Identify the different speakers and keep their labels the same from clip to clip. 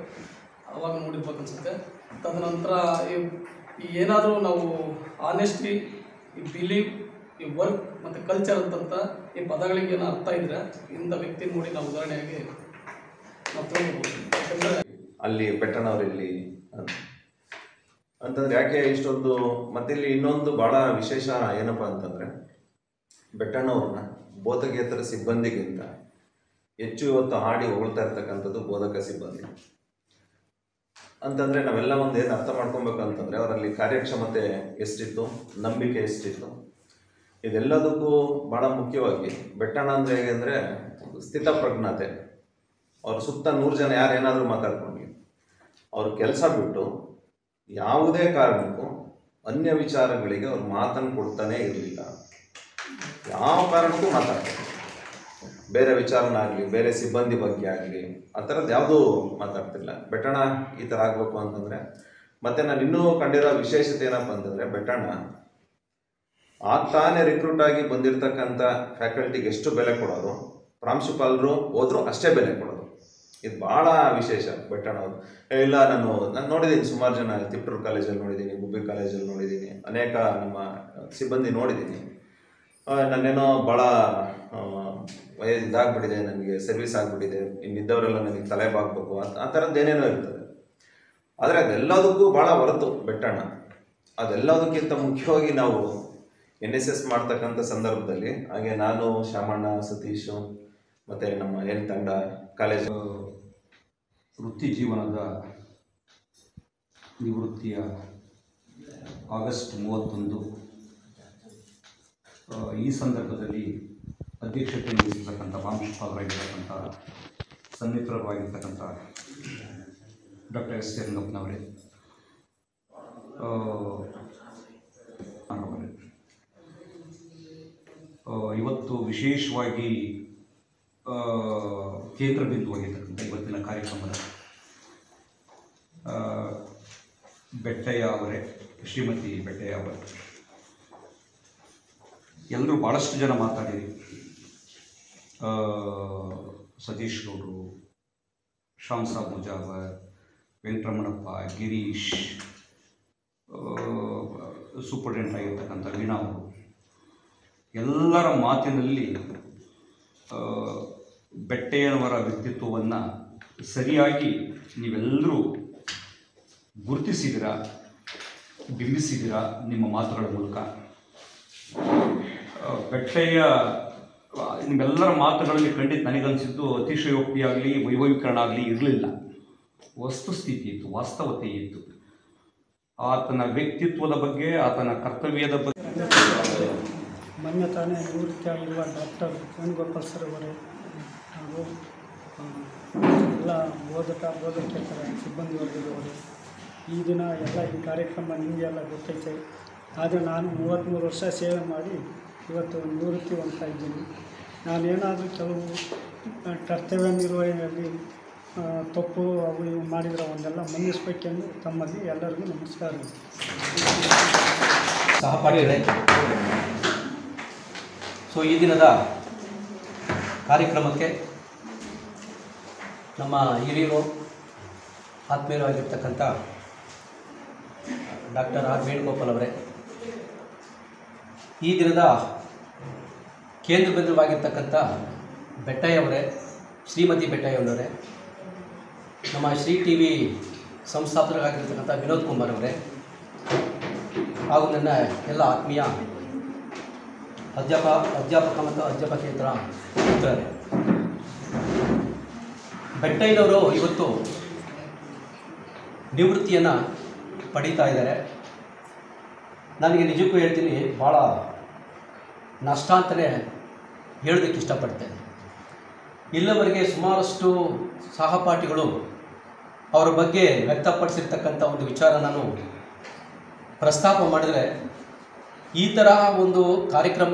Speaker 1: ಅವಾಗ ನೋಡಿರ್ಬೇಕು ಅನ್ಸುತ್ತೆ ತದನಂತರ ಈ ಏನಾದರೂ ನಾವು ಆನೆಸ್ಟ್ಲಿ ಈ ಬಿಲೀವ್ ಈ ವರ್ಕ್ ಮತ್ತು ಕಲ್ಚರ್ ಅಂತಂತ ಈ ಪದಗಳಿಗೆ ಏನೋ ಅರ್ಥ ಇದ್ರೆ ಇಂಥ ವ್ಯಕ್ತಿ ನೋಡಿ ನಾವು ಉದಾಹರಣೆಯಾಗಿ ನಾವು ತೊಗೊಳ್ಬೋದು ಯಾಕಂದರೆ
Speaker 2: ಅಲ್ಲಿ ಬೆಟ್ಟಣ್ಣವರಿಲ್ಲಿ ಅಂತ ಅಂತಂದ್ರೆ ಯಾಕೆ ಇಷ್ಟೊಂದು ಮತ್ತೆ ಇಲ್ಲಿ ಇನ್ನೊಂದು ಬಹಳ ವಿಶೇಷ ಏನಪ್ಪಾ ಅಂತಂದ್ರೆ ಬೆಟ್ಟಣ್ಣವ್ರನ್ನ ಬೋಧಕೇತರ ಸಿಬ್ಬಂದಿಗಿಂತ ಹೆಚ್ಚು ಇವತ್ತು ಹಾಡಿ ಹೊಗಳ್ತಾ ಇರ್ತಕ್ಕಂಥದ್ದು ಬೋಧಕ ಸಿಬ್ಬಂದಿ ಅಂತಂದ್ರೆ ನಾವೆಲ್ಲ ಒಂದು ಏನು ಅರ್ಥ ಮಾಡ್ಕೊಬೇಕು ಅಂತಂದ್ರೆ ಅವರಲ್ಲಿ ಕಾರ್ಯಕ್ಷಮತೆ ಎಷ್ಟಿತ್ತು ನಂಬಿಕೆ ಎಷ್ಟಿತ್ತು ಇದೆಲ್ಲದಕ್ಕೂ ಬಹಳ ಮುಖ್ಯವಾಗಿ ಬೆಟ್ಟಣ್ಣ ಅಂದ್ರೆ ಹೇಗೆ ಅಂದ್ರೆ ಒಂದು ಸ್ಥಿತಪ್ರಜ್ಞತೆ ಅವ್ರ ಸುತ್ತ ನೂರು ಜನ ಯಾರು ಏನಾದರೂ ಮಾತಾಡ್ಕೊಂಡ್ಲಿ ಅವ್ರ ಕೆಲಸ ಬಿಟ್ಟು ಯಾವುದೇ ಕಾರಣಕ್ಕೂ ಅನ್ಯ ವಿಚಾರಗಳಿಗೆ ಅವ್ರು ಮಾತನ್ನು ಕೊಡ್ತಾನೆ ಇರಲಿಲ್ಲ ಯಾವ ಕಾರಣಕ್ಕೂ ಮಾತಾಡ್ತಾರೆ ಬೇರೆ ವಿಚಾರನಾಗಲಿ ಬೇರೆ ಸಿಬ್ಬಂದಿ ಬಗ್ಗೆ ಆಗಲಿ ಆ ಥರದ್ದು ಯಾವುದೂ ಮಾತಾಡ್ತಿಲ್ಲ ಬೆಟ್ಟಣ್ಣ ಈ ಥರ ಆಗಬೇಕು ಅಂತಂದರೆ ಮತ್ತು ನಾನು ಇನ್ನೂ ಕಂಡಿರೋ ವಿಶೇಷತೆ ಏನಪ್ಪ ಅಂತಂದರೆ ಬೆಟ್ಟಣ್ಣ ಆಗ್ತಾನೆ ರಿಕ್ರೂಟ್ ಆಗಿ ಬಂದಿರತಕ್ಕಂಥ ಫ್ಯಾಕಲ್ಟಿಗೆ ಎಷ್ಟು ಬೆಲೆ ಕೊಡೋರು ಪ್ರಾಂಶುಪಾಲರು ಹೋದ್ರು ಅಷ್ಟೇ ಬೆಲೆ ಕೊಡೋದು ಇದು ಭಾಳ ವಿಶೇಷ ಬೆಟ್ಟಣ್ಣವರು ಏ, ಇಲ್ಲ ನಾನು ನಾನು ನೋಡಿದ್ದೀನಿ ಸುಮಾರು ಜನ ತಿಪ್ಟೂರು ಕಾಲೇಜಲ್ಲಿ ನೋಡಿದ್ದೀನಿ ಗುಬ್ಬಿ ಕಾಲೇಜಲ್ಲಿ ನೋಡಿದ್ದೀನಿ ಅನೇಕ ನಮ್ಮ ಸಿಬ್ಬಂದಿ ನೋಡಿದ್ದೀನಿ ಆ, ನಾನೇನೋ ಭಾಳ ವಯಸ್ಸು ಇದಾಗ್ಬಿಟ್ಟಿದೆ ನನಗೆ ಸರ್ವಿಸ್ ಆಗಿಬಿಟ್ಟಿದೆ ಇನ್ನಿದ್ದವರೆಲ್ಲ ನನಗೆ ತಲೆ ಬಾಗ್ಬೇಕು ಆ ಆ ಥರದ್ದು ಏನೇನೋ ಇರ್ತದೆ ಆದರೆ ಅದೆಲ್ಲದಕ್ಕೂ ಭಾಳ ಹೊರತು ಬೆಟ್ಟಣ್ಣ ಅದೆಲ್ಲದಕ್ಕಿಂತ ಮುಖ್ಯವಾಗಿ ನಾವು ಎನ್ ಎಸ್ ಎಸ್ ಮಾಡ್ತಕ್ಕಂಥ ಸಂದರ್ಭದಲ್ಲಿ ಹಾಗೆ ನಾನು ಶಾಮಣ್ಣ ಸತೀಶು ಮತ್ತು ನಮ್ಮ ಏನು ತಂಡ ಕಾಲೇಜು
Speaker 3: ವೃತ್ತಿ ಜೀವನದ ನಿವೃತ್ತಿಯ ಆಗಸ್ಟ್ ಮೂವತ್ತೊಂದು ಆ, ಈ ಸಂದರ್ಭದಲ್ಲಿ ಅಧ್ಯಕ್ಷತೆ ವಹಿಸಿರ್ತಕ್ಕಂಥ ಪ್ರಾಂಶುಪಾಲರಾಗಿರ್ತಕ್ಕಂಥ ಸನ್ಮಿತ್ರರಾಗಿರ್ತಕ್ಕಂಥ ಡಾಕ್ಟರ್ ಎಸ್ ರಂಗಪ್ಪನವರೇ ಆ, ಅವರೇ. ಆ, ಇವತ್ತು ವಿಶೇಷವಾಗಿ ಆ, ಕೇಂದ್ರ ಬಿಂದುವಾಗಿರ್ತಕ್ಕಂಥ ಇವತ್ತಿನ ಕಾರ್ಯಕ್ರಮದ ಆ, ಬೆಟ್ಟಯ್ಯ ಅವರೇ ಶ್ರೀಮತಿ ಬೆಟ್ಟಯ್ಯ ಅವರೇ ಎಲ್ಲರೂ ಭಾಳಷ್ಟು ಜನ ಮಾತಾಡಿರಿ ಆ, ಸತೀಶ್ ಗೌಡರು ಶ್ಯಾಮ್ ಸಾಬ್ ಮುಜಾವರ್ ವೆಂಕಟರಮಣಪ್ಪ ಗಿರೀಶ್ ಸೂಪರ್ಡೆಂಟ್ ಆಗಿರ್ತಕ್ಕಂಥ ವೀಣಾ ಅವರು ಎಲ್ಲರ ಮಾತಿನಲ್ಲಿ ಆ, ಬೆಟ್ಟಯ್ಯನವರ ವ್ಯಕ್ತಿತ್ವವನ್ನು ಸರಿಯಾಗಿ ನೀವೆಲ್ಲರೂ ಗುರುತಿಸಿದಿರಾ ಬಿಂಬಿಸಿದಿರಾ ನಿಮ್ಮ ಮಾತುಗಳ ಮೂಲಕ ಆ, ಬೆಟ್ಟಯ್ಯ ಆ, ನಿಮ್ಮೆಲ್ಲರ ಮಾತುಗಳಲ್ಲಿ ಖಂಡಿತ ನನಗನ್ಸಿದ್ದು ಅತಿಶಯೋಕ್ತಿಯಾಗಲಿ ವೈಭವೀಕರಣ ಆಗಲಿ ಇರಲಿಲ್ಲ ವಸ್ತುಸ್ಥಿತಿ ಇತ್ತು ವಾಸ್ತವತೆ ಇತ್ತು ಆತನ ವ್ಯಕ್ತಿತ್ವದ ಬಗ್ಗೆ ಆತನ ಕರ್ತವ್ಯದ ಬಗ್ಗೆ
Speaker 4: ಮೊನ್ನೆ ತಾನೇ ನಿವೃತ್ತಿಯಾಗಿರುವ ಡಾಕ್ಟರ್ ವೇಣುಗೋಪಾಲ್ ಸರ್ ಅವರೇ ಹಾಗೂ ಆ, ಎಲ್ಲ ಬೋಧಕ ಬೋಧಕೇತರ ಸಿಬ್ಬಂದಿ ವರ್ಗದವರು ಈ ದಿನ ಎಲ್ಲ ಈ ಕಾರ್ಯಕ್ರಮ ನಿಮಗೆಲ್ಲ ಗೊತ್ತೈತೆ ಆದರೆ ನಾನು ಮೂವತ್ತ್ಮೂರು ವರ್ಷ ಸೇವೆ ಮಾಡಿ ಇವತ್ತು ನಿವೃತ್ತಿ ಹೊಂದ್ತಾ ಇದ್ದೀನಿ ನಾನೇನಾದರೂ ಕೆಲವು ಆ, ಕರ್ತವ್ಯ ನಿರ್ವಹಣೆಯಲ್ಲಿ ಆ, ತಪ್ಪು ಅವು ಇವು ಮಾಡಿದರೆ ಅವನ್ನೆಲ್ಲ ಮನ್ನಿಸ್ಬೇಕೆಂದು ತಮ್ಮಲ್ಲಿ ಎಲ್ಲರಿಗೂ ನಮಸ್ಕಾರ
Speaker 5: ಸಹಪಾಠಿಗಳೇ ಸೊ ಈ ದಿನದ ಕಾರ್ಯಕ್ರಮಕ್ಕೆ ನಮ್ಮ ಹಿರಿಯರು ಆತ್ಮೀಯರು ಆಗಿರ್ತಕ್ಕಂಥ ಡಾಕ್ಟರ್ ಆರ್ ವೇಣುಗೋಪಾಲ್ ಅವರೇ ಈ ದಿನದ ಕೇಂದ್ರ ಬಿಂದುವಾಗಿರ್ತಕ್ಕಂಥ ಬೆಟ್ಟಯ್ಯವರೇ ಶ್ರೀಮತಿ ಬೆಟ್ಟಯ್ಯನವರೇ ನಮ್ಮ ಶ್ರೀ ಟಿ ವಿ ಸಂಸ್ಥಾಪಕರಾಗಿರ್ತಕ್ಕಂಥ ವಿನೋದ್ ಕುಮಾರ್ ಅವರೇ ಹಾಗೂ ನನ್ನ ಎಲ್ಲ ಆತ್ಮೀಯ ಅಧ್ಯಾಪ ಅಧ್ಯಾಪಕ ಮತ್ತು ಅಧ್ಯಾಪಕೇತರ ಮಿತ್ರರೇ ಬೆಟ್ಟಯ್ಯನವರು ಇವತ್ತು ನಿವೃತ್ತಿಯನ್ನು ಪಡೀತಾ ಇದ್ದಾರೆ ನನಗೆ ನಿಜಕ್ಕೂ ಹೇಳ್ತೀನಿ ಭಾಳ ನಷ್ಟ ಅಂತಲೇ ಹೇಳೋದಕ್ಕೆ ಇಷ್ಟಪಡ್ತೇನೆ ಇಲ್ಲಿವರೆಗೆ ಸುಮಾರಷ್ಟು ಸಹಪಾಠಿಗಳು ಅವರ ಬಗ್ಗೆ ವ್ಯಕ್ತಪಡಿಸಿರ್ತಕ್ಕಂಥ ಒಂದು ವಿಚಾರ ನಾನು ಪ್ರಸ್ತಾಪ ಮಾಡಿದರೆ ಈ ಥರ ಒಂದು ಕಾರ್ಯಕ್ರಮ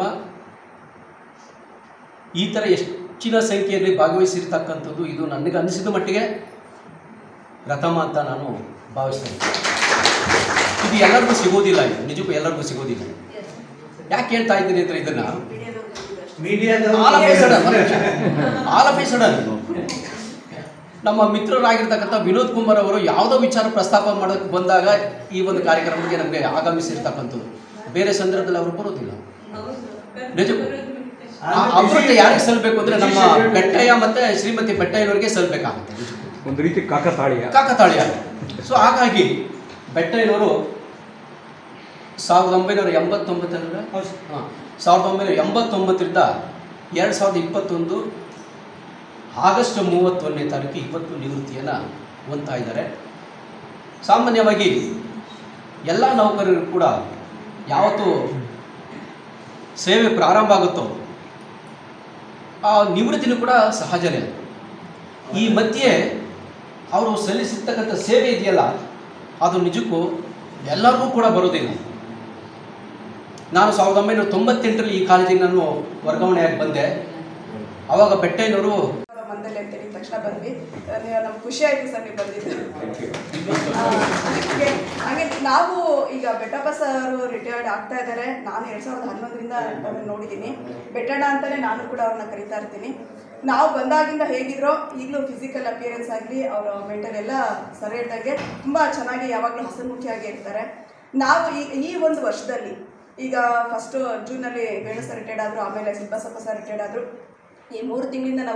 Speaker 5: ಈ ಥರ ಹೆಚ್ಚಿನ ಸಂಖ್ಯೆಯಲ್ಲಿ ಭಾಗವಹಿಸಿರ್ತಕ್ಕಂಥದ್ದು ಇದು ನನಗೆ ಅನಿಸಿದ ಮಟ್ಟಿಗೆ ಪ್ರಥಮ ಅಂತ ನಾನು ಭಾವಿಸ್ತೇನೆ ಇದು ಎಲ್ಲರಿಗೂ ಸಿಗೋದಿಲ್ಲ ಇದು ನಿಜಕ್ಕೂ ಎಲ್ಲರಿಗೂ ಸಿಗೋದಿಲ್ಲ ಯಾಕೆ ಹೇಳ್ತಾ ಇದ್ದೀನಿ ಅಂದರೆ ಇದನ್ನು all of a sudden all of a sudden ನಮ್ಮ ಮಿತ್ರರಾಗಿರ್ತಕ್ಕಂಥ ವಿನೋದ್ ಕುಮಾರ್ ಅವರು ಯಾವುದೋ ವಿಚಾರ ಪ್ರಸ್ತಾಪ ಮಾಡೋಕ್ಕೆ ಬಂದಾಗ ಈ ಒಂದು ಕಾರ್ಯಕ್ರಮಕ್ಕೆ ನಮಗೆ ಆಗಮಿಸಿರ್ತಕ್ಕಂಥದ್ದು ಬೇರೆ ಸಂದರ್ಭದಲ್ಲಿ ಅವರು ಬರೋದಿಲ್ಲ ನಿಜ ಆ ಅಮೃತ ಯಾರಿಗೆ ಸಲ್ಬೇಕು ಅಂದ್ರೆ ನಮ್ಮ ಬೆಟ್ಟಯ್ಯ ಮತ್ತೆ ಶ್ರೀಮತಿ ಬೆಟ್ಟಯ್ಯನವರಿಗೆ ಸಲ್ಬೇಕಾಗುತ್ತೆ ನಿಜಕ್ಕೂ.
Speaker 3: ಒಂದು ರೀತಿ ಕಾಕತಾಳೀಯ
Speaker 5: ಕಾಕತಾಳೀಯ ಸೊ ಹಾಗಾಗಿ ಬೆಟ್ಟಯ್ಯನವರು ಸಾವಿರದ ಒಂಬೈನೂರ ಎಂಬತ್ತೊಂಬತ್ತರಿಂದ
Speaker 4: ಹೌದು.
Speaker 5: ಹಾಂ ಸಾವಿರದ ಒಂಬೈನೂರ ಎಂಬತ್ತೊಂಬತ್ತರಿಂದ ಎರಡು ಸಾವಿರದ ಇಪ್ಪತ್ತೊಂದು ಆಗಸ್ಟ್ ಮೂವತ್ತೊಂದನೇ ತಾರೀಕು ಇವತ್ತು ನಿವೃತ್ತಿಯನ್ನು ಹೊಂದ್ತಾ ಇದ್ದಾರೆ ಸಾಮಾನ್ಯವಾಗಿ ಎಲ್ಲ ನೌಕರರು ಕೂಡ ಯಾವತ್ತು ಸೇವೆ ಪ್ರಾರಂಭ ಆಗುತ್ತೋ ಆ ನಿವೃತ್ತಿನೂ ಕೂಡ ಸಹಜನೇ ಈ ಮಧ್ಯೆ ಅವರು ಸಲ್ಲಿಸಿರ್ತಕ್ಕಂಥ ಸೇವೆ ಇದೆಯಲ್ಲ ಅದು ನಿಜಕ್ಕೂ ಎಲ್ಲರಿಗೂ ಕೂಡ ಬರೋದಿಲ್ಲ ನಾನು ಸಾವಿರದ ಒಂಬೈನೂರ ತೊಂಬತ್ತೆಂಟರಲ್ಲಿ ಈ ಕಾಲೇಜಿಗೆ ನಾನು ವರ್ಗಾವಣೆಯಾಗಿ ಬಂದೆ ಆವಾಗ ಬೆಟ್ಟಯ್ಯನವರು
Speaker 6: ಮಂದಲ್ಲಿ ಅಂತ ಹೇಳಿದ ತಕ್ಷಣ ಬಂದ್ವಿ ಆ, ನೀವು ನಮ್ಗೆ ಖುಷಿ ಆಯ್ತು ಸರ್ ನೀವು ಬಂದಿದ್ದು ಆ, ಹಾಗೆ ಹಾಗೆ ನಾವು ಈಗ ಬೆಟ್ಟಪ್ಪ ಸರ್ ರಿಟೈರ್ಡ್ ಆಗ್ತಾ ಇದ್ದಾರೆ ನಾನು ಎರಡ್ ಸಾವಿರದ ಹನ್ನೊಂದರಿಂದ ಅವ್ರನ್ನ ನೋಡಿದ್ದೀನಿ ಬೆಟ್ಟಣ್ಣ ಅಂತಾನೆ ನಾನು ಕೂಡ ಅವ್ರನ್ನ ಕರಿತಾ ಇರ್ತೀನಿ ನಾವು ಬಂದಾಗಿಂದ ಹೇಗಿದ್ರೋ ಈಗಲೂ ಫಿಸಿಕಲ್ ಅಪಿಯರೆನ್ಸ್ ಆಗಲಿ ಅವರ ಮೆಂಟಲ್ ಎಲ್ಲ ಸರಿ ಇದ್ದಂಗೆ ತುಂಬ ಚೆನ್ನಾಗಿ ಯಾವಾಗಲೂ ಹಸನ್ಮುಖಿಯಾಗಿ ಇರ್ತಾರೆ ನಾವು ಈ ಈ ಒಂದು ವರ್ಷದಲ್ಲಿ ಈಗ ಫಸ್ಟು ಜೂನಲ್ಲಿ ವೇಣು ಸರ್ ರಿಟೈರ್ಡ್ ಆದರು ಆಮೇಲೆ ಸಿಬ್ಬಸಪ್ಪ ಸರ್ ರಿಟೈರ್ಡ್ ಆದರು ಈ ಮೂರು ತಿಂಗಳಿಂದ ನಾವು